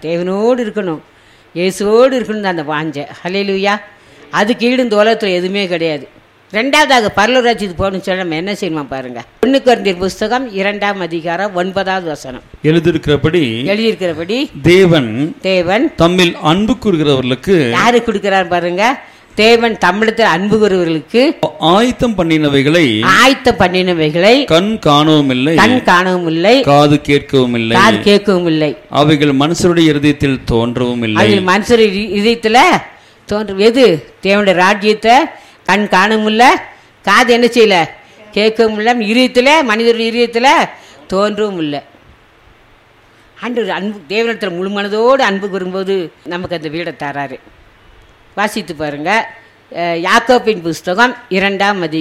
தேவனோடு இருக்கணும் இயேசுவோடு இருக்கணும் அந்த வாஞ்சை ஹalleluya அதுக்கு ஈடு இந்த உலகத்தில் எதுவுமே கிடையாது ரெண்டாவதாக பரலூராட்சிக்கு போகணும்னு சொல்லி நம்ம என்ன செய்யணுமா பாருங்க ஒன்று குறைந்தர் புஸ்தகம் இரண்டாம் அதிகாரம் ஒன்பதாவது வசனம் எழுதியிருக்கிறபடி எழுதியிருக்கிறபடி தேவன் தேவன் தம்மில் அன்பு கூறுகிறவர்களுக்கு யாரு கொடுக்கிறார் பாருங்க தேவன் தமிழத்தில் அன்பு கூறுவர்களுக்கு ஆயத்தம் பண்ணினவைகளை ஆயத்த பண்ணினவைகளை கண் காணவும் இல்லை கண் காணவும் இல்லை காது கேட்கவும் இல்லை காது கேட்கவும் இல்லை அவைகள் மனுஷருடைய இருதயத்தில் தோன்றவும் இல்லை அதில் மனுஷர் இ- இதயத்துல தோன்றும் எது தேவனுடைய ராஜ்யத்தை கண் காணவும் இல்லை காது என்ன செய்யல கேட்கவும் இல்லை இதயத்தில் மனிதருடைய இதயத்தில் தோன்றவும் இல்லை ஆண்டவர் அன்பு தேவனிடத்தில் முழு மனதோடு அன்பு கூறும்போது நமக்கு அந்த வீடை தராரு வாசித்து பாருங்க அஹ் யாக்கோப்பின் புஸ்தகம் இரண்டாம் அதி